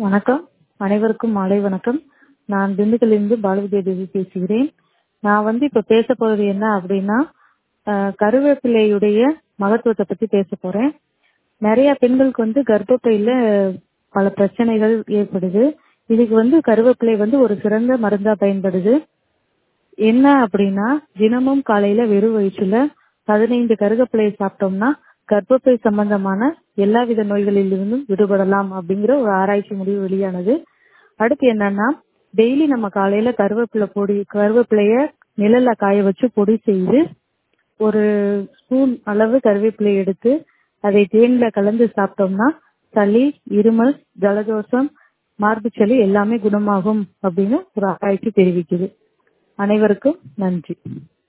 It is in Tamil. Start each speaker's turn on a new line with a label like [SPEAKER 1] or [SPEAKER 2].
[SPEAKER 1] வணக்கம் அனைவருக்கும் மாலை வணக்கம் நான் திண்டுக்கல்லிருந்து பாலவித்யா தேவி பேசுகிறேன் நான் வந்து இப்ப பேச போறது என்ன அப்படின்னா அஹ், கருவேப்பிலையுடைய மகத்துவத்தை பத்தி பேச போறேன் நிறைய பெண்களுக்கு வந்து கர்ப்பப்பையில பல பிரச்சனைகள் ஏற்படுது இதுக்கு வந்து கருவேப்பிலை வந்து ஒரு சிறந்த மருந்தா பயன்படுது என்ன அப்படின்னா தினமும் காலையில வெறும் வயிற்றுல பதினைந்து கருவேப்பிலையை சாப்பிட்டோம்னா கர்ப்பப்பை சம்பந்தமான எல்லா வித நோய்களிலிருந்தும் விடுபடலாம் அப்படிங்கிற ஒரு ஆராய்ச்சி முடிவு வெளியானது அடுத்து என்னன்னா டெய்லி நம்ம காலையில கருவேப்பிலை பொடி கருவேப்பிலைய நிழல்ல காய வச்சு பொடி செய்து ஒரு ஸ்பூன் அளவு கருவேப்பிலை எடுத்து அதை தேன்ல கலந்து சாப்பிட்டோம்னா சளி இருமல் ஜலதோஷம் மார்புச்சளி எல்லாமே குணமாகும் அப்படின்னு ஒரு ஆராய்ச்சி தெரிவிக்குது அனைவருக்கும் நன்றி